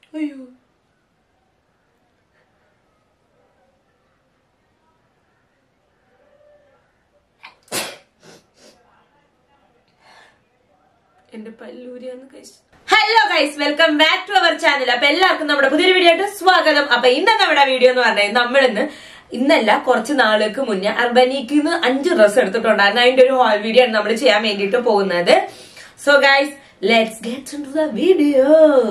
അയ്യോ എന്റെ പല്ലൂരിയാന്ന് കഴിച്ചു hello guys welcome back to our channel അപ്പൊ എല്ലാവർക്കും നമ്മുടെ പുതിയൊരു വീഡിയോ ആയിട്ട് സ്വാഗതം അപ്പൊ ഇന്ന് നമ്മുടെ വീഡിയോ എന്ന് പറഞ്ഞാൽ നമ്മൾ ഇന്ന് ഇന്നല്ല കുറച്ച് നാളുകൾക്ക് മുന്നേ അർബനിക്ക് നിന്ന് അഞ്ച് ഡ്രസ്സ് എടുത്തിട്ടുണ്ടായിരുന്നു അതിന്റെ ഒരു ഹോൾ വീഡിയോ ആണ് നമ്മൾ ചെയ്യാൻ വേണ്ടിയിട്ട് പോകുന്നത് so guys let's get to the video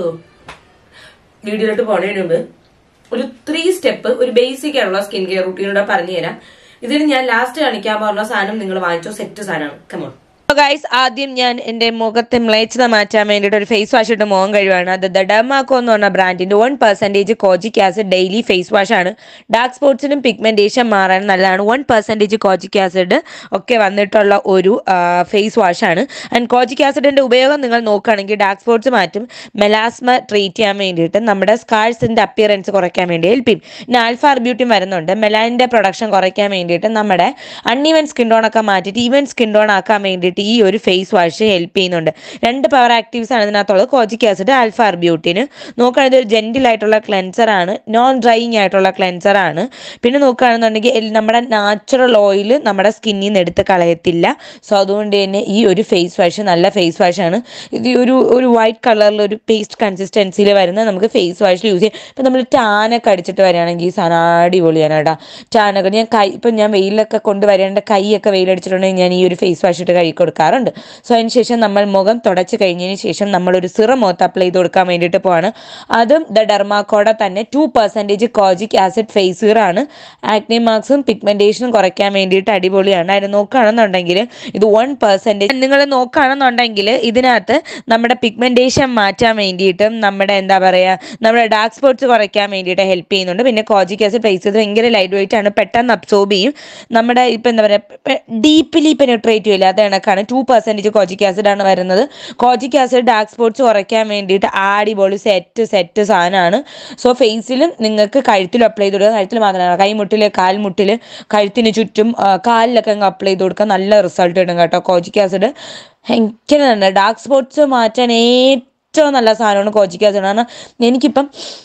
വീഡിയോയിലോട്ട് പോണതിന് മുമ്പ് ഒരു ത്രീ സ്റ്റെപ്പ് ഒരു ബേസിക് ആയിട്ടുള്ള സ്കിൻ കെയർ റൂട്ടീനൂടെ പറഞ്ഞു തരാം ഇതിന് ഞാൻ ലാസ്റ്റ് കാണിക്കാൻ പറഞ്ഞ സാധനം നിങ്ങൾ വാങ്ങിച്ചോ സെറ്റ് സാധനമാണ് കമോൺ ഗൈസ് ആദ്യം ഞാൻ എന്റെ മുഖത്തെ മ്ലേച്ഛത മാറ്റാൻ വേണ്ടിയിട്ട് ഒരു ഫേസ് വാഷ് ഇട്ട് മുഖം കഴിവാണ് അത് ഡമാക്കോ എന്ന് പറഞ്ഞ ബ്രാൻഡിന്റെ one percentage kojic acid daily face wash ആണ് ഡാർക്ക് സ്പോട്സിനും പിഗ്മെന്റേഷൻ മാറാൻ നല്ലതാണ് വൺ പെർസെന്റേജ് കോജിക് ആസിഡ് ഒക്കെ വന്നിട്ടുള്ള ഒരു ഫേസ് വാഷ് ആണ് ആൻഡ് കോജിക് ആസിഡിന്റെ ഉപയോഗം നിങ്ങൾ നോക്കുകയാണെങ്കിൽ ഡാർക്ക് സ്പോട്സ് മാറ്റും മെലാസ്മ ട്രീറ്റ് ചെയ്യാൻ വേണ്ടിയിട്ട് നമ്മുടെ സ്കാഴ്സിന്റെ അപ്പിയറൻസ് കുറയ്ക്കാൻ വേണ്ടി ഹെൽപ്പ് ചെയ്യും പിന്നെ ആൽഫ ബ്യൂട്ടിയും വരുന്നുണ്ട് മെലാനിന്റെ പ്രൊഡക്ഷൻ കുറയ്ക്കാൻ വേണ്ടിയിട്ട് നമ്മുടെ അൺഈവൻ സ്കിൻ ടോൺ ഒക്കെ മാറ്റിയിട്ട് ഈവൻ സ്കിൻ ടോൺ ആക്കാൻ വേണ്ടിയിട്ട് ഈ ഒരു ഫേസ് വാഷ് ഹെൽപ്പ് ചെയ്യുന്നുണ്ട് രണ്ട് പവർ ആക്റ്റീവ്സ് ആണ് ഇതിനകത്തുള്ളത് കോജിക് ആസിഡ് ആൽഫ ബ്യൂട്ടിന് നോക്കുകയാണെങ്കിൽ ഒരു ജെന്റിൽ ആയിട്ടുള്ള ക്ലെൻസർ ആണ് നോൺ ഡ്രൈയിങ് ആയിട്ടുള്ള ക്ലെൻസർ ആണ് പിന്നെ നോക്കുകയാണെന്നുണ്ടെങ്കിൽ എൽ- നമ്മുടെ നാച്ചുറൽ ഓയിൽ നമ്മുടെ സ്കിന്നിൽ നിന്ന് എടുത്ത് കളയത്തില്ല സോ അതുകൊണ്ട് തന്നെ ഈ ഒരു ഫേസ് വാഷ് നല്ല ഫേസ് വാഷ് ആണ് ഇത് ഒരു ഒരു വൈറ്റ് കളറിൽ ഒരു പേസ്റ്റ് കൺസിസ്റ്റൻസിയിൽ വരുന്ന നമുക്ക് ഫേസ് വാഷിൽ യൂസ് ചെയ്യാം ഇപ്പം നമ്മൾ ടാനൊക്കെ അടിച്ചിട്ട് വരികയാണെങ്കിൽ ഈ സാധനം അടിപൊളിയാണ് കേട്ടോ ടാനൊക്കെ ഞാൻ കൈ ഇപ്പം ഞാൻ വെയിലൊക്കെ കൊണ്ടുവരേണ്ട കൈയൊക്കെ വെയിലടിച്ചിട്ടുണ്ടെങ്കിൽ ഞാൻ ഈ ഒരു ഫേസ് വാഷ് ഇട്ട് കഴുകി കൊടുക്കാറുണ്ട് സോ അതിന് ശേഷം നമ്മൾ മുഖം തുടച്ച് കഴിഞ്ഞതിന് ശേഷം നമ്മളൊരു സിറം മുഖത്ത് അപ്ലൈ ചെയ്ത് കൊടുക്കാൻ വേണ്ടിയിട്ട് പോവാണ് അതും ദ ഡെർമാക്കോടെ തന്നെ two percentage kojic acid face ആണ് ആക്നി മാർക്സും പിഗ്മെന്റേഷനും കുറയ്ക്കാൻ വേണ്ടിയിട്ട് അടിപൊളിയാണ് അതിന് നോക്കുകയാണെന്നുണ്ടെങ്കിൽ ഇത് വൺ പെർസെൻറ്റേജ് നിങ്ങൾ നോക്കുകയാണെന്നുണ്ടെങ്കിൽ ഇതിനകത്ത് നമ്മുടെ പിഗ്മെന്റേഷൻ മാറ്റാൻ വേണ്ടിയിട്ടും നമ്മുടെ എന്താ പറയുക നമ്മുടെ ഡാർക്ക് സ്പോട്ട്സ് കുറയ്ക്കാൻ വേണ്ടിയിട്ട് ഹെൽപ്പ് ചെയ്യുന്നുണ്ട് പിന്നെ കോജിക് ആസിഡ് ഫേസ് ചെയ്ത് ഭയങ്കര ലൈറ്റ് വെയിറ്റ് ആണ് പെട്ടെന്ന് അബ്സോർബ് ചെയ്യും നമ്മുടെ ഇപ്പം എന്താ പറയുക ഡീപ്ലി പെനിട്രേറ്റ് ചെയ്യില്ല അത് കണക്കാണ് ടു പെർസെൻറ്റേജ് കോജിക് ആസിഡ് ആണ് വരുന്നത് കോജിക് ആസിഡ് ഡാർക്ക് സ്പോട്ട്സ് കുറയ്ക്കാൻ വേണ്ടിയിട്ട് അടിപൊളി സെറ്റ് സെറ്റ് സാധനമാണ് സോ ഫേസിലും നിങ്ങൾക്ക് കഴുത്തിലും അപ്ലൈ ചെയ്ത് കൊടുക്കുക കഴുത്തിൽ മാത്രമല്ല കൈമുട്ടിൽ കാൽമുട്ടിൽ കഴുത്തിന് ചുറ്റും ആ, കാലിലൊക്കെ അങ്ങ് അപ്ലൈ ചെയ്ത് കൊടുക്കുക നല്ല റിസൾട്ട് കിട്ടും കേട്ടോ കോജിക് ആസിഡ് ഭയങ്കര നല്ല ഡാർക്ക് സ്പോട്ട്സ് മാറ്റാൻ ഏറ്റവും നല്ല സാധനമാണ് കോജിക് ആസിഡ് കാരണം എനിക്കിപ്പം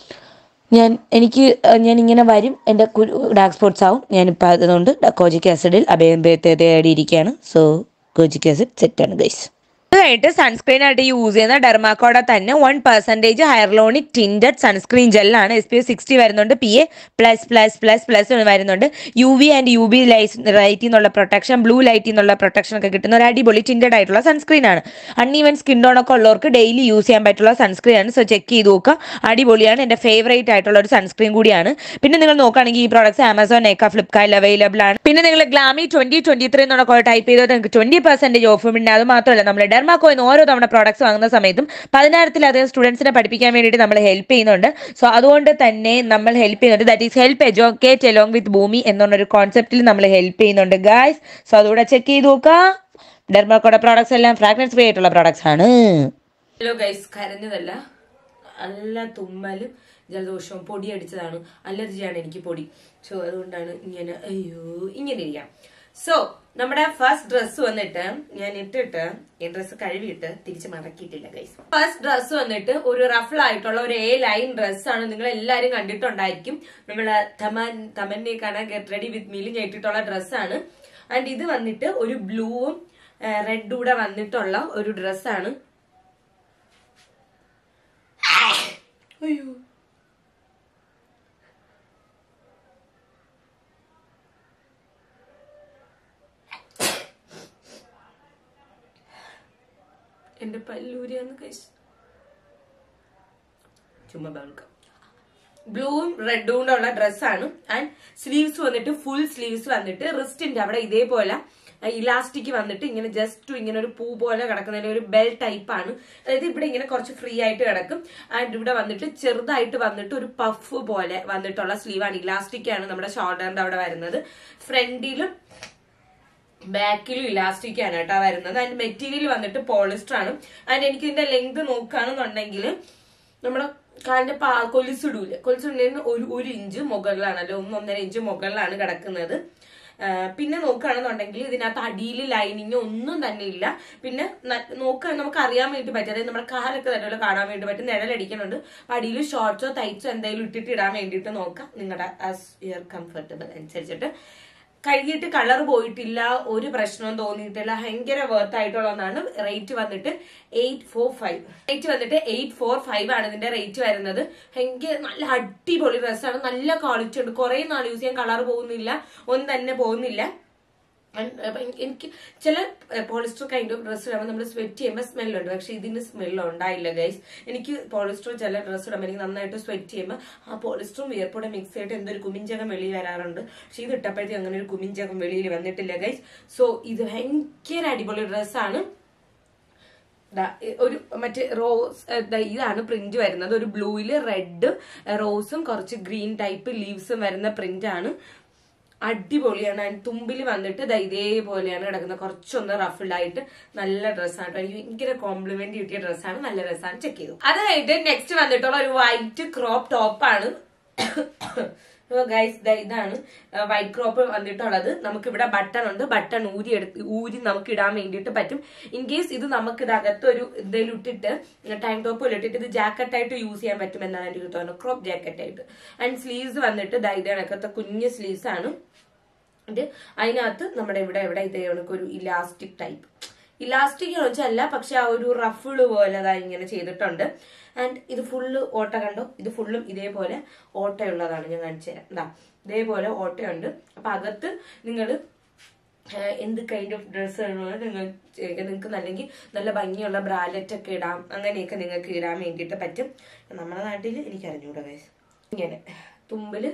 ഞാൻ എനിക്ക് അഹ് ഞാൻ ഇങ്ങനെ വരും എൻ്റെ ഡാർക്ക് സ്പോട്ട്സ് ആവും ഞാനിപ്പോൾ അതുകൊണ്ട് കോജിക് ആസിഡിൽ അഭയം തേടിയിരിക്കുകയാണ് സോ കോജിക് ആസിഡ് സെറ്റാണ് ഗൈസ് ആയിട്ട് സൺസ്ക്രീൻ ആയിട്ട് യൂസ് ചെയ്യുന്ന ഡെർമാക്കോടെ തന്നെ one percentage hyaluronic tinted sunscreen ജെല്ലാണ് എസ് പി എസ് സിക്സ്റ്റി വരുന്നുണ്ട് P A plus plus plus plus വരുന്നുണ്ട് U V and U B ലൈറ്റിൽ നിന്നുള്ള പ്രൊട്ടക്ഷൻ ബ്ലൂ ലൈറ്റിൽ നിന്നുള്ള പ്രൊട്ടക്ഷൻ ഒക്കെ കിട്ടുന്ന ഒരു അടിപൊളി ടിൻറ്റഡ് ആയിട്ടുള്ള സൺസ്ക്രീൻ ആണ് അൺഈവൻ സ്കിൻ ടോൺ ഒക്കെ ഉള്ളവർക്ക് ഡെയിലി യൂസ് ചെയ്യാൻ പറ്റുള്ള സൺസ്ക്രീൻ ആണ് സോ ചെക്ക് ചെയ്ത് നോക്കുക അടിപൊളിയാണ് എൻ്റെ ഫേവറേറ്റ് ആയിട്ടുള്ള ഒരു സൺസ്ക്രീൻ കൂടിയാണ് പിന്നെ നിങ്ങൾ നോക്കുകയാണെങ്കിൽ ഈ പ്രോഡക്ട്സ് ആമസോൺ ഏക്ക ഫ്ലിപ്കാർട്ടിൽ അവൈലബിൾ ആണ് പിന്നെ നിങ്ങൾ ഗ്ലാമി ട്വന്റി ട്വന്റി ത്രീ എന്നുള്ള ടൈപ്പ് ചെയ്താൽ നിങ്ങൾക്ക് ട്വന്റി പെർസെന്റേജ് ഓഫ് ഉണ്ട് അത് മാത്രമല്ല നമ്മൾ ഡെർമാക്കോ എന്ന് ഓരോ തവണ പ്രോഡക്ട്സ് വാങ്ങുന്ന സമയത്തും പതിനായിരത്തിലധികം സ്റ്റുഡൻസിനെ പഠിപ്പിക്കാൻ വേണ്ടിയിട്ട് നമ്മൾ ഹെൽപ്പ് ചെയ്യുന്നുണ്ട് സോ അതുകൊണ്ട് തന്നെ നമ്മൾ ഹെൽപ്പ് ചെയ്യുന്നുണ്ട് that is help educate along with ഭൂമി എന്നൊരു കോൺസെപ്റ്റിൽ നമ്മൾ ഹെൽപ്പ് ചെയ്യുന്നുണ്ട് ഗായ്സ് സോ അതുകൂടെ ചെക്ക് ചെയ്ത് നോക്കുക ഡെർമാക്കോയുടെ പ്രോഡക്ട്സ് എല്ലാം ഫ്രാഗ്രൻസ് ഫ്രീ ആയിട്ടുള്ള പ്രോഡക്ട്സ് ആണ് ഹലോ ഗൈസ് കരഞ്ഞതല്ല നല്ല തുമ്മലും ജലദോഷവും പൊടി അടിച്ചതാണ് അലർജിയാണ് എനിക്ക് പൊടി സോ അതുകൊണ്ടാണ് ഇങ്ങനെ അയ്യോ ഇങ്ങനെ ഇരിക്കാം സോ നമ്മുടെ ഫസ്റ്റ് ഡ്രസ്സ് വന്നിട്ട് ഞാൻ ഇട്ടിട്ട് ഈ ഡ്രസ്സ് കഴുകിയിട്ട് തിരിച്ച് മടക്കിയിട്ടില്ല ഗൈസ് ഫസ്റ്റ് ഡ്രസ്സ് വന്നിട്ട് ഒരു റഫിൾ ആയിട്ടുള്ള ഒരു എ ലൈൻ ഡ്രസ്സാണ് നിങ്ങൾ എല്ലാവരും കണ്ടിട്ടുണ്ടായിരിക്കും നമ്മളെ തമൻ തമന്നെ കാണാൻ ഗെറ്റ് റെഡി വിത്ത് മീൽ ഞാൻ ഇട്ടിട്ടുള്ള ഡ്രസ്സാണ് ആൻഡ് ഇത് വന്നിട്ട് ഒരു ബ്ലൂവും റെഡും കൂടെ വന്നിട്ടുള്ള ഒരു ഡ്രസ്സാണ് അയ്യോ എന്റെ പല്ലൂരിയാന്ന് കഴിച്ചു ചുമ്മാ ബൾക്കാം ബ്ലൂവും റെഡും കൂടെ ഉള്ള ഡ്രസ്സാണ് ആൻഡ് സ്ലീവ്സ് വന്നിട്ട് ഫുൾ സ്ലീവ്സ് വന്നിട്ട് റിസ്റ്റിന്റെ അവിടെ ഇതേപോലെ ഇലാസ്റ്റിക് വന്നിട്ട് ഇങ്ങനെ ജസ്റ്റ് ഇങ്ങനെ ഒരു പൂ പോലെ കിടക്കുന്ന ഒരു ബെൽ ടൈപ്പ് ആണ് അതായത് ഇവിടെ ഇങ്ങനെ കുറച്ച് ഫ്രീ ആയിട്ട് കിടക്കും ആൻഡ് ഇവിടെ വന്നിട്ട് ചെറുതായിട്ട് വന്നിട്ട് ഒരു പഫ് പോലെ വന്നിട്ടുള്ള സ്ലീവാണ് ഇലാസ്റ്റിക് ആണ് നമ്മുടെ ഷോൾഡറിന്റെ അവിടെ വരുന്നത് ഫ്രണ്ടിലും ബാക്കിലും ഇലാസ്റ്റിക് ആണ് കേട്ടോ വരുന്നത് അതിന്റെ മെറ്റീരിയൽ വന്നിട്ട് പോളിസ്റ്റർ ആണ് ആൻഡ് എനിക്ക് ഇതിന്റെ ലെങ്ത് നോക്കുകയാണെന്നുണ്ടെങ്കിൽ നമ്മുടെ കാലിന്റെ പാ കൊലിസിടൂല് കൊലിസിടുന്നതിന് ഒരു ഒരു ഇഞ്ച് മുകളിലാണല്ലോ ഒന്ന് ഒന്നര ഇഞ്ച് മുകളിലാണ് കിടക്കുന്നത് ആ, പിന്നെ നോക്കുകയാണെന്നുണ്ടെങ്കിൽ ഇതിനകത്ത് അടിയിൽ ലൈനിങ് ഒന്നും തന്നെ ഇല്ല പിന്നെ ന- നോക്കുക നമുക്ക് അറിയാൻ വേണ്ടി പറ്റും അതായത് നമ്മുടെ കാലൊക്കെ തന്നെ കാണാൻ വേണ്ടി പറ്റും നിഴലടിക്കുന്നുണ്ട് അടിയിൽ ഷോർട്സോ തൈച്ചോ എന്തെങ്കിലും ഇട്ടിട്ട് ഇടാൻ വേണ്ടിയിട്ട് നോക്കാം നിങ്ങളുടെ ആസ് യുവർ കംഫർട്ടബിൾ അനുസരിച്ചിട്ട് കഴുകിയിട്ട് കളർ പോയിട്ടില്ല ഒരു പ്രശ്നവും തോന്നിയിട്ടില്ല ഭയങ്കര വർത്ത് ആയിട്ടുള്ളതാണ് റേറ്റ് വന്നിട്ട് എയ്റ്റ് ഫോർ ഫൈവ് റേറ്റ് വന്നിട്ട് എയ്റ്റ് ഫോർ ഫൈവ് ആണ് ഇതിന്റെ റേറ്റ് വരുന്നത് ഭയങ്കര നല്ല അടിപൊളി ഡ്രസ്സാണ് നല്ല ക്വാളിറ്റി ഉണ്ട് കുറെ നാൾ യൂസ് ചെയ്യാൻ കളർ പോകുന്നില്ല ഒന്നും തന്നെ പോകുന്നില്ല And, അപ്പൊ എനിക്ക് എനിക്ക് ചില പോളിസ്റ്റർ കൈൻഡ് ഓഫ് ഡ്രസ്സ് ഇടുമ്പോൾ നമ്മൾ സ്വെറ്റ് ചെയ്യുമ്പോൾ സ്മെല്ലുണ്ട് പക്ഷെ ഇതിന് സ്മെല്ല് ഉണ്ടായില്ല ഗൈസ് എനിക്ക് പോളിസ്റ്റർ ചില ഡ്രസ്സ് ഇടുമ്പോൾ എനിക്ക് നന്നായിട്ട് സ്വെറ്റ് ചെയ്യുമ്പോൾ ആ പോളിസ്റ്ററും വിയർപ്പൂടെ മിക്സ് ചെയ്തിട്ട് എന്തൊരു കുമിഞ്ചകം വെളിയിൽ വരാറുണ്ട് പക്ഷെ ഇത് ഇട്ടപ്പോഴത്തേക്ക് അങ്ങനെ ഒരു കുമിഞ്ചകം വെളിയിൽ വന്നിട്ടില്ല ഗൈസ് സോ ഇത് ഭയങ്കര അടിപൊളി ഡ്രസ്സാണ് ദാ, ഇ- ഒരു മറ്റേ റോസ് ഏ, ദാ ഇതാണ് പ്രിന്റ് വരുന്നത് ഒരു ബ്ലൂയില് റെഡ് റോസും കുറച്ച് ഗ്രീൻ ടൈപ്പ് ലീവ്സും വരുന്ന പ്രിന്റ് ആണ് അടിപൊളിയാണ് And തുമ്പിൽ വന്നിട്ട് ദാ ഇതേപോലെയാണ് കിടക്കുന്നത് കുറച്ചൊന്ന് റഫിൾഡായിട്ട് നല്ല ഡ്രസ്സാണ് എനിക്ക് ഭയങ്കര കോംപ്ലിമെന്റ് കിട്ടിയ ഡ്രസ്സാണ് നല്ല ഡ്രസ്സാണ് ചെക്ക് ചെയ്തു അത് കഴിഞ്ഞിട്ട് നെക്സ്റ്റ് വന്നിട്ടുള്ള ഒരു വൈറ്റ് ക്രോപ്പ് ടോപ്പാണ് ഗൈസ് ഇതാണ് വൈറ്റ് ക്രോപ്പ് വന്നിട്ടുള്ളത് നമുക്ക് ഇവിടെ ബട്ടൺ ഉണ്ട് ബട്ടൺ ഊരി എടുത്ത് ഊരി നമുക്ക് ഇടാൻ വേണ്ടിയിട്ട് പറ്റും ഇൻ കേസ് ഇത് നമുക്ക് ഇതിനകത്ത് ഒരു എന്തെങ്കിലും ഇട്ടിട്ട് ടൈം ടോപ്പ് ഇട്ടിട്ട് ഇത് ജാക്കറ്റ് ആയിട്ട് യൂസ് ചെയ്യാൻ പറ്റും എന്നാണ് എനിക്ക് തോന്നുന്നത് ക്രോപ്പ് ജാക്കറ്റ് ആയിട്ട് ആൻഡ് സ്ലീവ്സ് വന്നിട്ട് ദാ ഇത് കണക്കത്തെ കുഞ്ഞ് സ്ലീവ്സ് ആണ് ഇത് അതിനകത്ത് നമ്മുടെ ഇവിടെ ഇവിടെ ഇതേ കണക്കൊരു ഇലാസ്റ്റിക് ടൈപ്പ് ഇലാസ്റ്റിക് എന്ന് വെച്ചല്ല പക്ഷെ ആ ഒരു റഫിള് പോലെ അതാ ഇങ്ങനെ ചെയ്തിട്ടുണ്ട് ആൻഡ് ഇത് ഫുള്ള് ഓട്ട കണ്ടോ ഇത് ഫുള്ളും ഇതേപോലെ ഓട്ടയുള്ളതാണ് ഞാൻ കാണിച്ചു തരാം എന്താ ഇതേപോലെ ഓട്ടയുണ്ട് അപ്പൊ അകത്ത് നിങ്ങൾ എന്ത് കൈൻഡ് ഓഫ് ഡ്രസ്സ് നിങ്ങൾ നിങ്ങൾക്ക് അല്ലെങ്കിൽ നല്ല ഭംഗിയുള്ള ബ്രാലറ്റ് ഒക്കെ ഇടാം അങ്ങനെയൊക്കെ നിങ്ങൾക്ക് ഇടാൻ വേണ്ടിയിട്ട് പറ്റും നമ്മുടെ നാട്ടിൽ എനിക്ക് അറിഞ്ഞൂടാ guys. ഇങ്ങനെ തുമ്പില്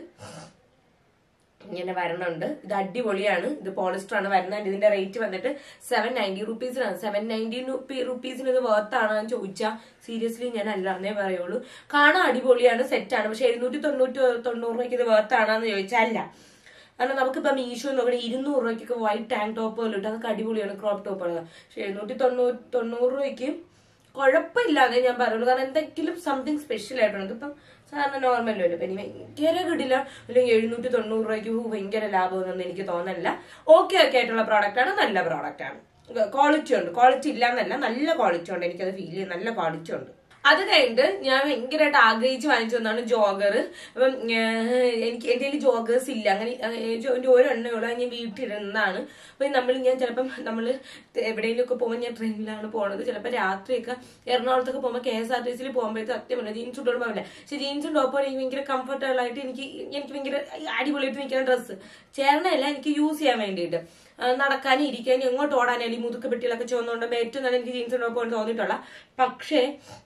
ഇങ്ങനെ വരണുണ്ട് ഇത് അടിപൊളിയാണ് ഇത് പോളിസ്റ്റർ ആണ് വരുന്നത് ഇതിന്റെ റേറ്റ് വന്നിട്ട് സെവൻ നയൻറ്റി റുപ്പീസിനാണ് സെവൻ നയൻറ്റി റുപ്പീസിന് ഇത് വർത്താണോ എന്ന് ചോദിച്ചാൽ സീരിയസ്ലി ഞാൻ അല്ലാന്നേ പറയുള്ളൂ കാണാൻ അടിപൊളിയാണ് സെറ്റാണ് പക്ഷെ എഴുന്നൂറ്റി തൊണ്ണൂറ്റി തൊണ്ണൂറ് രൂപയ്ക്ക് ഇത് വർത്താണെന്ന് ചോദിച്ചാൽ അല്ല കാരണം നമുക്കിപ്പം മീഷോ നോക്കണേ ഇരുന്നൂറ് രൂപയ്ക്കൊക്കെ വൈറ്റ് ടാങ്ക് ടോപ്പുകൾ ഇട്ട് അതൊക്കെ അടിപൊളിയാണ് ക്രോപ്പ് ടോപ്പുകൾ പക്ഷെ എഴുന്നൂറ്റി തൊണ്ണൂറ് തൊണ്ണൂറ് രൂപയ്ക്ക് കുഴപ്പമില്ലാതെ ഞാൻ പറയുള്ളൂ കാരണം എന്തെങ്കിലും സംതിങ് സ്പെഷ്യൽ ആയിട്ടുണ്ട് ഇതിപ്പം സാധാരണ നോർമലല്ലോ ഇപ്പം ഇനി ഭയങ്കര കിടില്ല അല്ലെങ്കിൽ എഴുന്നൂറ്റി തൊണ്ണൂറ് രൂപയ്ക്ക് ഹൂ, ഭയങ്കര ലാഭമൊന്നും എനിക്ക് തോന്നല്ല ഓക്കെ ഓക്കെ ആയിട്ടുള്ള പ്രോഡക്റ്റ് ആണ് നല്ല പ്രോഡക്റ്റ് ആണ് ക്വാളിറ്റി ഉണ്ട് ക്വാളിറ്റി ഇല്ല എന്നല്ല നല്ല ക്വാളിറ്റി ഉണ്ട് എനിക്കത് ഫീൽ ചെയ്യും നല്ല ക്വാളിറ്റി ഉണ്ട് അത് കഴിഞ്ഞിട്ട് ഞാൻ ഭയങ്കരമായിട്ട് ആഗ്രഹിച്ച് വാങ്ങിച്ചു വന്നാണ് ജോഗർ അപ്പം ഏഹ്, എനിക്ക് എന്റെ കയ്യിൽ ജോഗേഴ്സ് ഇല്ല അങ്ങനെ ഏഹ്, ജോ- എന്റെ ഒരെണ്ണയുള്ള ഞാൻ വീട്ടിലിരുന്നതാണ് അപ്പൊ നമ്മൾ ഞാൻ ചിലപ്പം നമ്മൾ എവിടെയെങ്കിലും ഒക്കെ പോകുമ്പോൾ ഞാൻ ട്രെയിനിലാണ് പോണത് ചിലപ്പോൾ രാത്രിയൊക്കെ എറണാകുളത്തൊക്കെ പോകുമ്പോൾ കെ എസ് ആർ ടി സിയിൽ പോകുമ്പോഴത്തെ സത്യമല്ല ജീൻസ് ഇട്ടോണ്ട് പോകില്ല പക്ഷെ ജീൻസും ടോപ്പും എനിക്ക് ഭയങ്കര കംഫർട്ടബിൾ ആയിട്ട് എനിക്ക് എനിക്ക് ഭയങ്കര അടിപൊളിയായിട്ട് നിൽക്കുന്ന ഡ്രസ്സ് ചേർന്നല്ല എനിക്ക് യൂസ് ചെയ്യാൻ വേണ്ടിയിട്ട് ആ, നടക്കാനും ഇരിക്കാനും എങ്ങോട്ട് ഓടാനും അല്ലെങ്കിൽ മുതുക്ക് പെട്ടികളൊക്കെ ചുവന്നുകൊണ്ട് ഏറ്റവും നല്ല എനിക്ക് ജീൻസ് ടോപ്പ് കൊണ്ട് തോന്നിയിട്ടുള്ള പക്ഷേ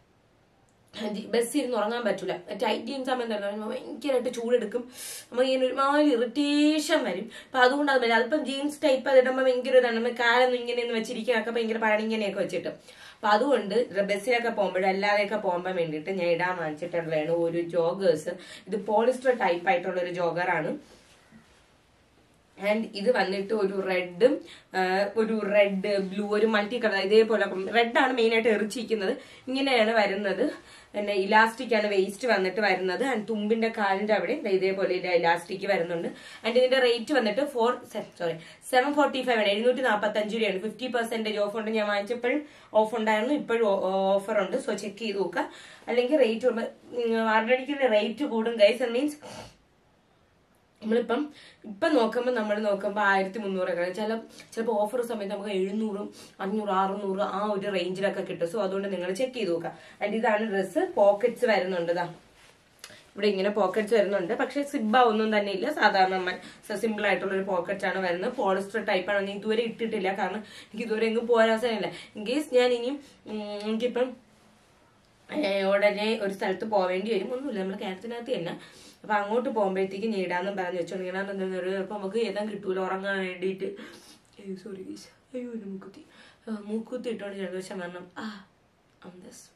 ബസ്സിൽ ഇരുന്ന് ഉറങ്ങാൻ പറ്റൂല ടൈറ്റ് ജീൻസ് ആകുമ്പോൾ എന്താ പറയുക ഭയങ്കരമായിട്ട് ചൂടെടുക്കും നമുക്ക് ഇങ്ങനെ ഒരുമാതിരി ഇറിറ്റേഷൻ വരും അപ്പൊ അതുകൊണ്ട് അത് വരും അതിപ്പം ജീൻസ് ടൈപ്പ് അത് ഇടുമ്പോൾ ഭയങ്കര ഇതാണ് നമ്മൾ കാലൊന്നും ഇങ്ങനെ ഒന്ന് വെച്ചിരിക്കാനൊക്കെ ഭയങ്കര പഴണിങ്ങനെയൊക്കെ വെച്ചിട്ട് അപ്പൊ അതുകൊണ്ട് ബസ്സിലൊക്കെ പോകുമ്പോഴും അല്ലാതെയൊക്കെ പോകുമ്പോൾ വേണ്ടിയിട്ട് ഞാൻ ഇടാൻ വാങ്ങിച്ചിട്ടുള്ളതാണ് ഒരു ജോഗേഴ്സ് ഇത് പോളിസ്റ്റർ ടൈപ്പ് ആയിട്ടുള്ള ഒരു ജോഗറാണ് ആൻഡ് ഇത് വന്നിട്ട് ഒരു റെഡും ഒരു റെഡ് ബ്ലൂ ഒരു മൾട്ടി കളർ ഇതേപോലെ റെഡ് ആണ് മെയിൻ ആയിട്ട് എറിച്ചിരിക്കുന്നത് ഇങ്ങനെയാണ് വരുന്നത് പിന്നെ ഇലാസ്റ്റിക് ആണ് വേസ്റ്റ് വന്നിട്ട് വരുന്നത് ആൻഡ് തുമ്പിന്റെ കാലിന്റെ അവിടെ ദേ ഇതേപോലെ ഇലാസ്റ്റിക് വരുന്നുണ്ട് ആൻഡ് ഇതിന്റെ റേറ്റ് വന്നിട്ട് four sorry seven forty five ആണ് എഴുന്നൂറ്റി നാൽപ്പത്തി അഞ്ച് രൂപയാണ് ഫിഫ്റ്റി പെർസെന്റേജ് ഓഫ് ഉണ്ട് ഞാൻ വാങ്ങിച്ചപ്പോഴും ഓഫ് ഉണ്ടായിരുന്നു ഇപ്പോഴും ഓഫർ ഉണ്ട് സോ ചെക്ക് ചെയ്ത് നോക്കുക അല്ലെങ്കിൽ റേറ്റ് ആരുടെ റേറ്റ് കൂടും ഗൈസ് മീൻസ് നമ്മളിപ്പം ഇപ്പം നോക്കുമ്പോൾ നമ്മൾ നോക്കുമ്പോൾ ആയിരത്തി മുന്നൂറൊക്കെ ചില ചിലപ്പോൾ ഓഫർ സമയത്ത് നമുക്ക് എഴുന്നൂറും അഞ്ഞൂറ് അറുന്നൂറ് ആ ഒരു റേഞ്ചിലൊക്കെ കിട്ടും സോ അതുകൊണ്ട് നിങ്ങൾ ചെക്ക് ചെയ്ത് നോക്കുക ആൻഡ് ഇതാണ് ഡ്രസ്സ് പോക്കറ്റ്സ് വരുന്നുണ്ട് ഇതാ ഇവിടെ ഇങ്ങനെ പോക്കറ്റ്സ് വരുന്നുണ്ട് പക്ഷെ സിബ ഒന്നും തന്നെ ഇല്ല സാധാരണ സിമ്പിൾ ആയിട്ടുള്ള ഒരു പോക്കറ്റ് ആണ് വരുന്നത് പോളിസ്റ്റർ ടൈപ്പ് ആണ് ഞാൻ ഇതുവരെ ഇട്ടിട്ടില്ല കാരണം എനിക്ക് ഇതുവരെ എങ്ങും പോകാൻ അവസരമില്ല ഇൻ കേസ് ഞാൻ ഇനിയും ഉം, എനിക്കിപ്പം ഏഹ് ഉടനെ ഒരു സ്ഥലത്ത് പോവേണ്ടി വരും ഒന്നുമില്ല നമ്മൾ കേരളത്തിനകത്ത് തന്നെ അപ്പൊ അങ്ങോട്ട് പോകുമ്പോഴത്തേക്ക് നീടാന്നും പറഞ്ഞു വെച്ചോണ്ടിങ്ങനെ ചിലപ്പോൾ നമുക്ക് ഏതാ കിട്ടൂല ഉറങ്ങാൻ വേണ്ടിയിട്ട് സോറി അയ്യോ ഒരു മൂക്കുത്തി ആ, മൂക്കുത്തി ഇട്ടോണ്ട് ജലദോഷം വരണം ആ അന്തസ്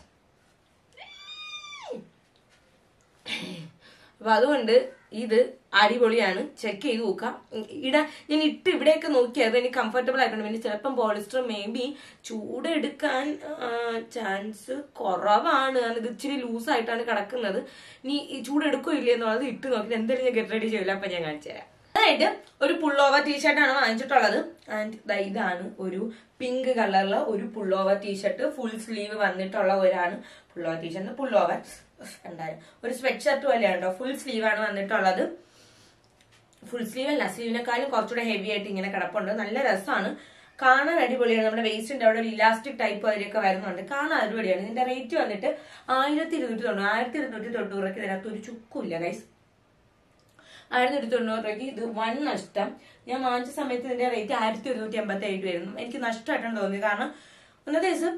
അപ്പൊ അതുകൊണ്ട് ഇത് അടിപൊളിയാണ് ചെക്ക് ചെയ്ത് നോക്കാം ഇടാ ഞാൻ ഇട്ട് ഇവിടെയൊക്കെ നോക്കിയത് എനിക്ക് കംഫർട്ടബിൾ ആയിട്ടുണ്ട് പിന്നെ ചിലപ്പം പോളിസ്റ്റർ മേ ബി ചൂടെടുക്കാൻ ചാൻസ് കുറവാണ് കാരണം ഇത് ഇച്ചിരി ലൂസ് ആയിട്ടാണ് കിടക്കുന്നത് ഇനി ഈ ചൂടെടുക്കോ ഇല്ലേ എന്നുള്ളത് ഇട്ട് നോക്കിയിട്ട് എന്തായാലും ഞാൻ ഗെറ്റ് റെഡി ചെയ്യില്ല അപ്പൊ ഞാൻ കാണിച്ചു തരാം അതായത് ഒരു പുള്ളോവർ ടീഷർട്ടാണ് വാങ്ങിച്ചിട്ടുള്ളത് ആൻഡ് ഇതാണ് ഒരു പിങ്ക് കളറില് ഒരു പുള്ളോവർ ടീഷർട്ട് ഫുൾ സ്ലീവ് വന്നിട്ടുള്ള ഒരാണ് പുള്ളോവർ ടീഷർട്ട് പുള്ളോവർ എന്തായാലും ഒരു സ്വെറ്റ് ഷർട്ട് പോലെയാണ് കേട്ടോ ഫുൾ സ്ലീവ് ആണ് വന്നിട്ടുള്ളത് ഫുൾ സ്ലീവ് അല്ല സ്ലീവിനെക്കാളും കുറച്ചുകൂടെ ഹെവി ആയിട്ട് ഇങ്ങനെ കിടപ്പുണ്ട് നല്ല രസമാണ് കാണാൻ അടിപൊളിയാണ് നമ്മുടെ വേസ്റ്റിന്റെ അവിടെ ഒരു ഇലാസ്റ്റിക് ടൈപ്പ് അതിലൊക്കെ വരുന്നുണ്ട് കാണാൻ അടിപൊളിയാണ് ഇതിന്റെ റേറ്റ് വന്നിട്ട് ആയിരത്തി ഇരുന്നൂറ്റി തൊണ്ണൂറ് ആയിരത്തി ഇരുന്നൂറ്റി തൊണ്ണൂറൊക്കെ ഇതിനകത്ത് ഒരു ചുക്കുമില്ല ഗൈസ് ആയിരത്തി ഇരുന്നൂറ്റി തൊണ്ണൂറ് രൂപയ്ക്ക് ഇത് വൺ നഷ്ടം ഞാൻ വാങ്ങിച്ച സമയത്ത് ഇതിന്റെ റേറ്റ് ആയിരത്തി ഒരുന്നൂറ്റി എൺപത്തി ഏഴ് വരുന്നു എനിക്ക് നഷ്ടമായിട്ടാണ് തോന്നിയത് കാരണം ഒന്നത്തെ ദിവസം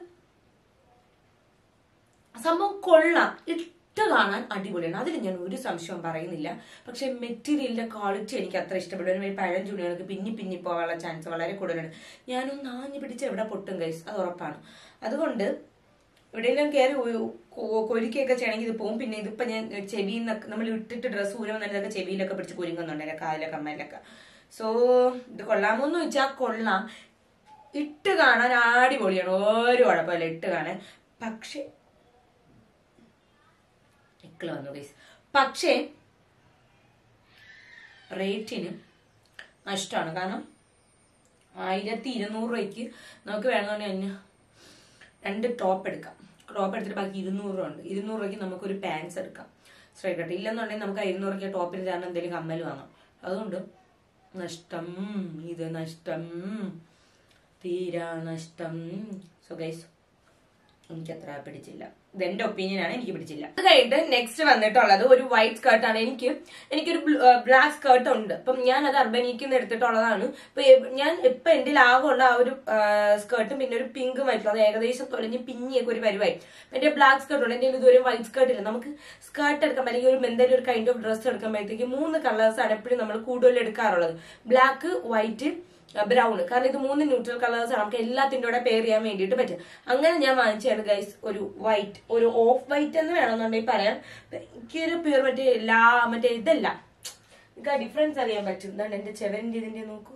സംഭവം കൊള്ളാം ഇട്ട് കാണാൻ അടിപൊളിയാണ് അതിൽ ഞാൻ ഒരു സംശയവും പറയുന്നില്ല പക്ഷെ മെറ്റീരിയലിന്റെ ക്വാളിറ്റി എനിക്ക് അത്ര ഇഷ്ടപ്പെടും ഒരു പഴം ചുണികൾക്ക് പിന്നി പിന്നി പോകാനുള്ള ചാൻസ് വളരെ കൂടുതലാണ് ഞാനൊന്ന് ആഞ്ഞു പിടിച്ച് എവിടെ പൊട്ടും കൈസ് അത് ഉറപ്പാണ് അതുകൊണ്ട് എവിടെയെങ്കിലും കയറി കൊരിക്കൊക്കെ ചെയ്യണമെങ്കിൽ ഇത് പോകും പിന്നെ ഇതിപ്പോ ഞാൻ ചെവിയിൽ നിന്നൊക്കെ നമ്മൾ ഇട്ടിട്ട് ഡ്രസ്സ് ഊരുമ്പോൾ തന്നെ ഇതൊക്കെ ചെവിയിലൊക്കെ പിടിച്ച് കുരുങ്ങുന്നുണ്ട് എന്റെ കാലിലൊക്കെ അമ്മയിലൊക്കെ സോ ഇത് കൊള്ളാമോന്ന് വെച്ചാൽ കൊള്ളാം ഇട്ട് കാണാൻ അടിപൊളിയാണ് ഒരു കുഴപ്പമില്ല ഇട്ട് കാണാൻ പക്ഷെ ഇക്കള് വന്നു ഗൈസ് പക്ഷേ റേറ്റിന് നഷ്ടമാണ് കാരണം ആയിരത്തി ഇരുന്നൂറ് രൂപയ്ക്ക് നമുക്ക് വേണമെന്നുണ്ടെങ്കിൽ രണ്ട് ടോപ്പ് എടുക്കാം ടോപ്പ് എടുത്തിട്ട് ബാക്കി ഇരുന്നൂറ് രൂപ ഉണ്ട് ഇരുന്നൂറ് രൂപയ്ക്ക് നമുക്കൊരു പാൻസ് എടുക്കാം സ്ട്രൈറ്റ് കട്ട് ഇല്ലെന്നുണ്ടെങ്കിൽ നമുക്ക് ആ ഇരുന്നൂറ് രൂപയ്ക്ക് ടോപ്പിന് ചേർന്ന് എന്തെങ്കിലും കമ്മൽ വാങ്ങാം അതുകൊണ്ട് നഷ്ടം ഇത് നഷ്ടം തീരാ നഷ്ടം സോ ഗൈസ് എനിക്ക് അത്ര പിടിച്ചില്ല ഇത് എന്റെ ഒപ്പീനിയൻ ആണ് എനിക്ക് പിടിച്ചില്ല അത് കഴിഞ്ഞിട്ട് നെക്സ്റ്റ് വന്നിട്ടുള്ളത് ഒരു വൈറ്റ് സ്കേർട്ട് ആണ് എനിക്ക് എനിക്കൊരു ബ്ലാക്ക് സ്കേർട്ട് ഉണ്ട് അപ്പം ഞാൻ അത് അർബനീക്കിന്ന് എടുത്തിട്ടുള്ളതാണ് ഇപ്പൊ എ- ഞാൻ ഇപ്പൊ എന്റെ ലാഭമുള്ള ആ ഒരു സ്കേർട്ടും പിന്നെ ഒരു പിങ്കും വൈറ്റും അത് ഏകദേശം തൊലഞ്ഞ് പിന്നിയൊക്കെ ഒരു പരിവായി എന്റെ ബ്ലാക്ക് സ്കേർട്ട് ഉണ്ട് എന്റെ ഇതുവരെ വൈറ്റ് സ്കേർട്ട് ഇല്ല നമുക്ക് സ്കേർട്ട് എടുക്കാൻ അല്ലെങ്കിൽ ഒരു എന്തെങ്കിലും ഒരു കൈൻഡ് ഓഫ് ഡ്രസ്സ് എടുക്കുമ്പോഴത്തേക്ക് മൂന്ന് കളേഴ്സ് ആണ് എപ്പോഴും നമ്മൾ കൂടുതൽ എടുക്കാറുള്ളത് ബ്ലാക്ക് വൈറ്റ് ബ്രൗൺ കാരണം ഇത് മൂന്ന് ന്യൂട്രൽ കളേഴ്സ് ആണ് നമുക്ക് എല്ലാത്തിൻ്റെ കൂടെ പെയർ ചെയ്യാൻ വേണ്ടിയിട്ട് പറ്റും അങ്ങനെ ഞാൻ വാങ്ങിച്ചാണ് ഗൈസ് ഒരു വൈറ്റ് ഒരു ഓഫ് വൈറ്റ് എന്ന് വേണമെന്നുണ്ടെങ്കിൽ പറയാം എനിക്കൊരു പ്യൂർ മറ്റേ എല്ലാ മറ്റേ ഇതല്ല നിങ്ങൾക്ക് ആ ഡിഫറൻസ് അറിയാൻ പറ്റും എന്താണ് എന്റെ ചെവന്റെ ഇതിന്റെ നോക്കൂ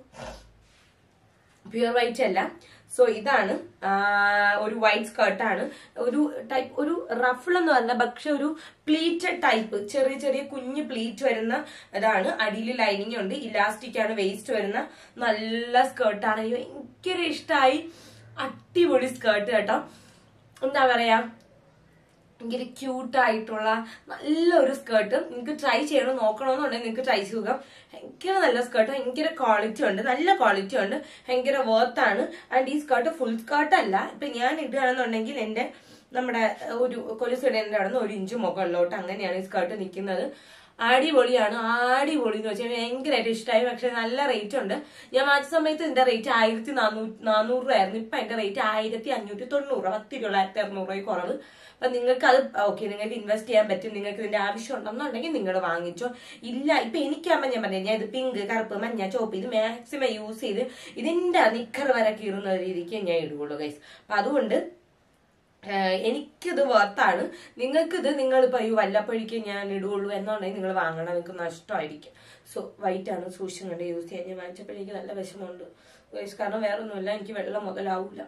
പ്യുവർ വൈറ്റ് അല്ല സോ ഇതാണ് ആ, ഒരു വൈറ്റ് സ്കേർട്ടാണ് ഒരു ടൈപ്പ് ഒരു റഫിൾ എന്ന് പറഞ്ഞ പക്ഷെ ഒരു പ്ലീറ്റഡ് ടൈപ്പ് ചെറിയ ചെറിയ കുഞ്ഞു പ്ലീറ്റ് വരുന്ന ഇതാണ് അടിയിൽ ലൈനിങ് ഉണ്ട് ഇലാസ്റ്റിക് ആണ് വേസ്റ്റ് വരുന്ന നല്ല സ്കേർട്ടാണ് എനിക്ക് ഭയങ്കര ഇഷ്ടമായി അടിപൊളി സ്കേർട്ട് കേട്ടോ എന്താ പറയാ ഭയങ്കര ക്യൂട്ട് ആയിട്ടുള്ള നല്ലൊരു സ്കേർട്ട് നിങ്ങൾക്ക് ട്രൈ ചെയ്യണം നോക്കണമെന്നുണ്ടെങ്കിൽ നിങ്ങൾക്ക് ട്രൈ ചെയ്യുക ഭയങ്കര നല്ല സ്കേർട്ട് ഭയങ്കര ക്വാളിറ്റി ഉണ്ട് നല്ല ക്വാളിറ്റി ഉണ്ട് ഭയങ്കര വർത്ത് ആണ് ആൻഡ് ഈ സ്കേർട്ട് ഫുൾ സ്കേർട്ട് അല്ല ഇപ്പൊ ഞാൻ ഇടുകയാണെന്നുണ്ടെങ്കിൽ എന്റെ നമ്മുടെ ഒരു കൊലുസിടേണ്ട അവിടെ നിന്ന് ഒരു ഇഞ്ച് മുകളിലോട്ട് അങ്ങനെയാണ് ഈ സ്കേർട്ട് നിൽക്കുന്നത് അടിപൊളിയാണ് അടിപൊളി എന്ന് വെച്ചാൽ ഭയങ്കരമായിട്ട് ഇഷ്ടമായി പക്ഷെ നല്ല റേറ്റ് ഉണ്ട് ഞാൻ വാങ്ങിച്ച സമയത്ത് ഇതിന്റെ റേറ്റ് ആയിരത്തി നാനൂറ്റി നാനൂറ് രൂപയായിരുന്നു ഇപ്പൊ എന്റെ റേറ്റ് ആയിരത്തി അഞ്ഞൂറ്റി തൊണ്ണൂറ് പത്ത് തൊള്ളായിരത്തി അറുന്നൂറ് രൂപ കുറവ് അപ്പൊ നിങ്ങൾക്ക് അത് ഓക്കെ നിങ്ങൾക്ക് ഇൻവെസ്റ്റ് ചെയ്യാൻ പറ്റും നിങ്ങൾക്ക് ഇതിന്റെ ആവശ്യം ഉണ്ടെന്നുണ്ടെങ്കിൽ നിങ്ങൾ വാങ്ങിച്ചോ ഇല്ല ഇപ്പൊ എനിക്കാകുമ്പോൾ ഞാൻ പറഞ്ഞു ഞാൻ ഇത് പിങ്ക് കറുപ്പ് മഞ്ഞ ചോപ്പ് ഇത് മാക്സിമം യൂസ് ചെയ്ത് ഇതിന്റെ നിക്കർ വരെ കീറുന്ന രീതിക്ക് ഞാൻ ഇടുകയുള്ളൂ ഗൈസ് അപ്പൊ അതുകൊണ്ട് ഏഹ് എനിക്കിത് വർത്താണ് നിങ്ങൾക്കിത് നിങ്ങളിപ്പോൾ ഈ വല്ലപ്പോഴേക്ക് ഞാൻ ഇടുകയുള്ളൂ എന്നുണ്ടെങ്കിൽ നിങ്ങൾ വാങ്ങണം നിങ്ങൾക്ക് നഷ്ടമായിരിക്കും സോ വൈറ്റ് ആണ് സൂക്ഷിച്ചും കണ്ട് യൂസ് ചെയ്യാൻ ഞാൻ വാങ്ങിച്ചപ്പോൾ എനിക്ക് നല്ല വിഷമമുണ്ട് ഗൈസ് കാരണം വേറെ ഒന്നുമില്ല എനിക്ക് വെള്ളം മുതലാവൂല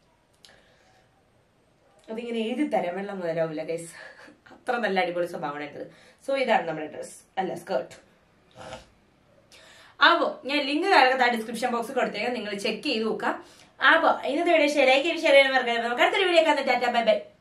അതിങ്ങനെ എഴുതി തരാം വെള്ളം മുതലാവൂല ഗൈസ് അത്ര നല്ല അടിപൊളി സ്വഭാവമാണ് എന്റേത് സോ ഇതാണ് നമ്മുടെ ഡ്രസ് അല്ല സ്കേർട്ട് അപ്പോ ഞാൻ ലിങ്ക് കാലത്ത് ഡിസ്ക്രിപ്ഷൻ ബോക്സ് കൊടുത്തേക്കാം നിങ്ങൾ ചെക്ക് ചെയ്ത് നോക്കാം അപ്പോ ഇന്നത്തെ വീഡിയോ ശരിയാക്കി ശരിയാണ് നമുക്ക് അടുത്തൊരു വീഡിയോ കാണാൻ ടാറ്റ ബൈ ബൈ